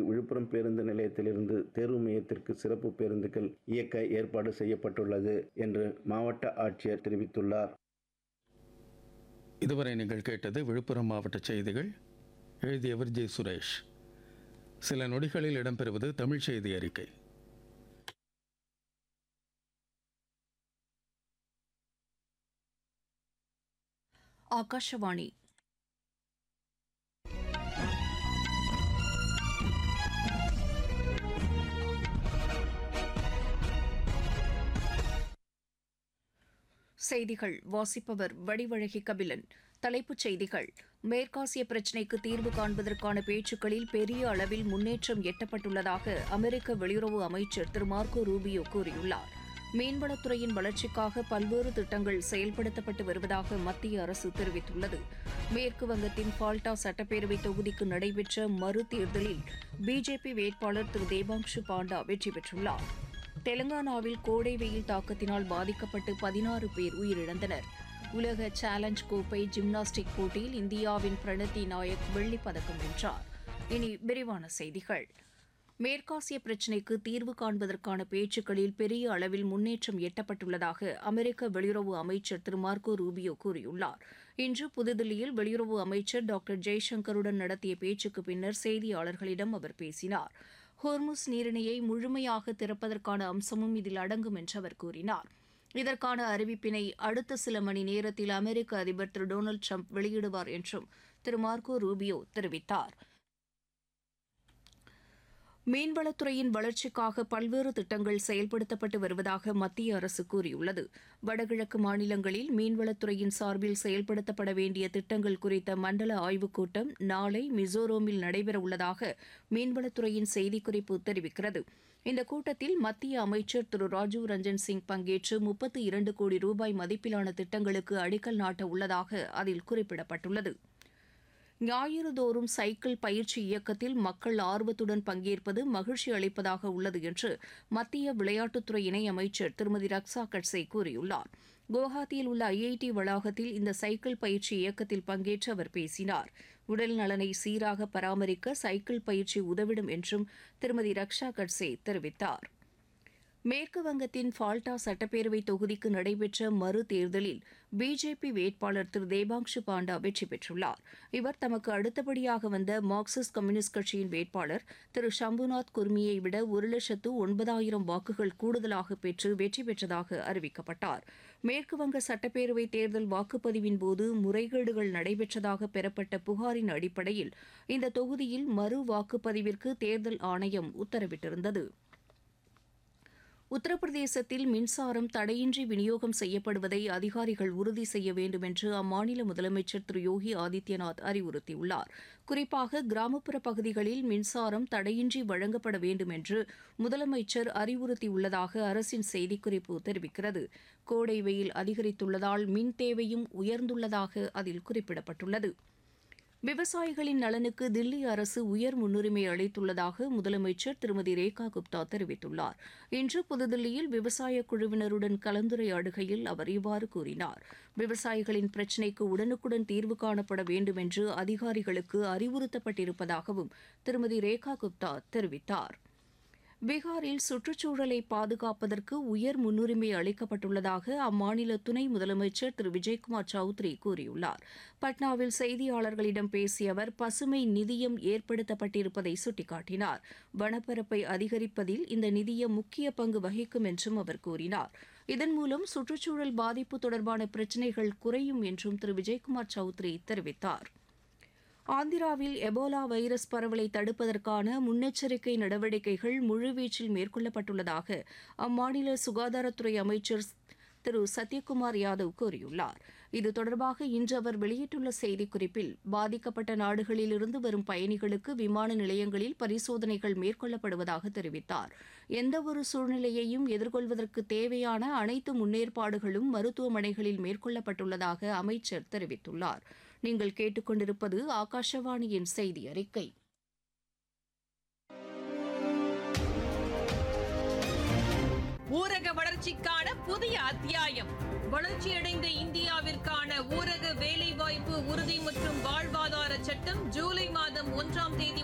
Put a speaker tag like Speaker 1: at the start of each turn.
Speaker 1: விழுப்புரம் பேருந்து நிலையத்திலிருந்து தேர்வு மையத்திற்கு சிறப்பு பேருந்துகள் இயக்க ஏற்பாடு செய்யப்பட்டுள்ளது என்று மாவட்ட ஆட்சியர் தெரிவித்துள்ளார்
Speaker 2: இதுவரை நீங்கள் கேட்டது விழுப்புரம் மாவட்ட செய்திகள் எழுதியவர் ஜே சுரேஷ் சில நொடிகளில் இடம்பெறுவது தமிழ் செய்தி அறிக்கை
Speaker 3: ಆಕಾಶವಾಣಿ செய்திகள் வாசிப்பவர் வடிவழகி கபிலன் தலைப்புச் செய்திகள் மேற்காசிய பிரச்சினைக்கு தீர்வு காண்பதற்கான பேச்சுக்களில் பெரிய அளவில் முன்னேற்றம் எட்டப்பட்டுள்ளதாக அமெரிக்க வெளியுறவு அமைச்சர் திரு மார்க்கோ ரூபியோ கூறியுள்ளார் மீன்வளத்துறையின் வளர்ச்சிக்காக பல்வேறு திட்டங்கள் செயல்படுத்தப்பட்டு வருவதாக மத்திய அரசு தெரிவித்துள்ளது மேற்கு வங்கத்தின் ஃபால்டா சட்டப்பேரவை தொகுதிக்கு நடைபெற்ற மறு தேர்தலில் பிஜேபி வேட்பாளர் திரு தேபாங்ஷு பாண்டா வெற்றி பெற்றுள்ளார் தெலங்கானாவில் கோடை வெயில் தாக்கத்தினால் பாதிக்கப்பட்டு பதினாறு பேர் உயிரிழந்தனர் உலக சேலஞ்ச் கோப்பை ஜிம்னாஸ்டிக் போட்டியில் இந்தியாவின் பிரணதி நாயக் வெள்ளிப் பதக்கம் வென்றார் இனி விரிவான செய்திகள் மேற்காசிய பிரச்சினைக்கு தீர்வு காண்பதற்கான பேச்சுக்களில் பெரிய அளவில் முன்னேற்றம் எட்டப்பட்டுள்ளதாக அமெரிக்க வெளியுறவு அமைச்சர் திரு மார்க்கோ ரூபியோ கூறியுள்ளார் இன்று புதுதில்லியில் வெளியுறவு அமைச்சர் டாக்டர் ஜெய்சங்கருடன் நடத்திய பேச்சுக்கு பின்னர் செய்தியாளர்களிடம் அவர் பேசினார் ஹோர்முஸ் நீரிணையை முழுமையாக திறப்பதற்கான அம்சமும் இதில் அடங்கும் என்று அவர் கூறினார் இதற்கான அறிவிப்பினை அடுத்த சில மணி நேரத்தில் அமெரிக்க அதிபர் திரு டொனால்டு ட்ரம்ப் வெளியிடுவார் என்றும் திரு மார்க்கோ ரூபியோ தெரிவித்தார் மீன்வளத்துறையின் வளர்ச்சிக்காக பல்வேறு திட்டங்கள் செயல்படுத்தப்பட்டு வருவதாக மத்திய அரசு கூறியுள்ளது வடகிழக்கு மாநிலங்களில் மீன்வளத்துறையின் சார்பில் செயல்படுத்தப்பட வேண்டிய திட்டங்கள் குறித்த மண்டல ஆய்வுக் கூட்டம் நாளை மிசோரமில் நடைபெறவுள்ளதாக மீன்வளத்துறையின் செய்திக்குறிப்பு தெரிவிக்கிறது இந்த கூட்டத்தில் மத்திய அமைச்சர் திரு ராஜீவ் ரஞ்சன் சிங் பங்கேற்று முப்பத்தி இரண்டு கோடி ரூபாய் மதிப்பிலான திட்டங்களுக்கு அடிக்கல் நாட்ட உள்ளதாக அதில் குறிப்பிடப்பட்டுள்ளது ஞாயிறுதோறும் சைக்கிள் பயிற்சி இயக்கத்தில் மக்கள் ஆர்வத்துடன் பங்கேற்பது மகிழ்ச்சி அளிப்பதாக உள்ளது என்று மத்திய விளையாட்டுத்துறை இணையமைச்சர் திருமதி ரக்ஷா கட்சே கூறியுள்ளார் குவஹாத்தியில் உள்ள ஐஐடி வளாகத்தில் இந்த சைக்கிள் பயிற்சி இயக்கத்தில் பங்கேற்று அவர் பேசினார் உடல் நலனை சீராக பராமரிக்க சைக்கிள் பயிற்சி உதவிடும் என்றும் திருமதி ரக்ஷா கட்சே தெரிவித்தார் மேற்கு வங்கத்தின் ஃபால்டா சட்டப்பேரவை தொகுதிக்கு நடைபெற்ற மறு தேர்தலில் பிஜேபி வேட்பாளர் திரு தேபாங்ஷு பாண்டா வெற்றி பெற்றுள்ளார் இவர் தமக்கு அடுத்தபடியாக வந்த மார்க்சிஸ்ட் கம்யூனிஸ்ட் கட்சியின் வேட்பாளர் திரு ஷம்புநாத் குர்மியை விட ஒரு லட்சத்து ஒன்பதாயிரம் வாக்குகள் கூடுதலாக பெற்று வெற்றி பெற்றதாக அறிவிக்கப்பட்டார் மேற்கு வங்க சட்டப்பேரவை தேர்தல் வாக்குப்பதிவின் போது முறைகேடுகள் நடைபெற்றதாக பெறப்பட்ட புகாரின் அடிப்படையில் இந்த தொகுதியில் மறு வாக்குப்பதிவிற்கு தேர்தல் ஆணையம் உத்தரவிட்டிருந்தது உத்தரப்பிரதேசத்தில் மின்சாரம் தடையின்றி விநியோகம் செய்யப்படுவதை அதிகாரிகள் உறுதி செய்ய வேண்டும் என்று அம்மாநில முதலமைச்சர் திரு யோகி ஆதித்யநாத் அறிவுறுத்தியுள்ளார் குறிப்பாக கிராமப்புற பகுதிகளில் மின்சாரம் தடையின்றி வழங்கப்பட வேண்டும் என்று முதலமைச்சர் அறிவுறுத்தியுள்ளதாக அரசின் செய்திக்குறிப்பு தெரிவிக்கிறது கோடை வெயில் அதிகரித்துள்ளதால் மின் தேவையும் உயர்ந்துள்ளதாக அதில் குறிப்பிடப்பட்டுள்ளது விவசாயிகளின் நலனுக்கு தில்லி அரசு உயர் முன்னுரிமை அளித்துள்ளதாக முதலமைச்சர் திருமதி ரேகா குப்தா தெரிவித்துள்ளார் இன்று புதுதில்லியில் விவசாய குழுவினருடன் கலந்துரையாடுகையில் அவர் இவ்வாறு கூறினார் விவசாயிகளின் பிரச்சினைக்கு உடனுக்குடன் தீர்வு காணப்பட வேண்டும் என்று அதிகாரிகளுக்கு அறிவுறுத்தப்பட்டிருப்பதாகவும் திருமதி ரேகா குப்தா தெரிவித்தார் பீகாரில் சுற்றுச்சூழலை பாதுகாப்பதற்கு உயர் முன்னுரிமை அளிக்கப்பட்டுள்ளதாக அம்மாநில துணை முதலமைச்சர் திரு விஜய்குமார் சௌத்ரி கூறியுள்ளார் பட்னாவில் செய்தியாளர்களிடம் பேசிய அவர் பசுமை நிதியம் ஏற்படுத்தப்பட்டிருப்பதை சுட்டிக்காட்டினார் வனப்பரப்பை அதிகரிப்பதில் இந்த நிதியம் முக்கிய பங்கு வகிக்கும் என்றும் அவர் கூறினார் இதன் மூலம் சுற்றுச்சூழல் பாதிப்பு தொடர்பான பிரச்சினைகள் குறையும் என்றும் திரு விஜய்குமார் சௌத்ரி தெரிவித்தார் ஆந்திராவில் எபோலா வைரஸ் பரவலை தடுப்பதற்கான முன்னெச்சரிக்கை நடவடிக்கைகள் முழுவீச்சில் மேற்கொள்ளப்பட்டுள்ளதாக அம்மாநில சுகாதாரத்துறை அமைச்சர் திரு சத்யகுமார் யாதவ் கூறியுள்ளார் இது தொடர்பாக இன்று அவர் வெளியிட்டுள்ள செய்திக்குறிப்பில் பாதிக்கப்பட்ட நாடுகளிலிருந்து வரும் பயணிகளுக்கு விமான நிலையங்களில் பரிசோதனைகள் மேற்கொள்ளப்படுவதாக தெரிவித்தார் எந்தவொரு சூழ்நிலையையும் எதிர்கொள்வதற்கு தேவையான அனைத்து முன்னேற்பாடுகளும் மருத்துவமனைகளில் மேற்கொள்ளப்பட்டுள்ளதாக அமைச்சர் தெரிவித்துள்ளார் நீங்கள் கேட்டுக்கொண்டிருப்பது ஆகாஷவாணியின் செய்தி அறிக்கை
Speaker 4: ஊரக வளர்ச்சிக்கான புதிய அத்தியாயம் வளர்ச்சியடைந்த இந்தியாவிற்கான ஊரக வேலைவாய்ப்பு உறுதி மற்றும் வாழ்வாதார சட்டம் ஜூலை மாதம் ஒன்றாம் தேதி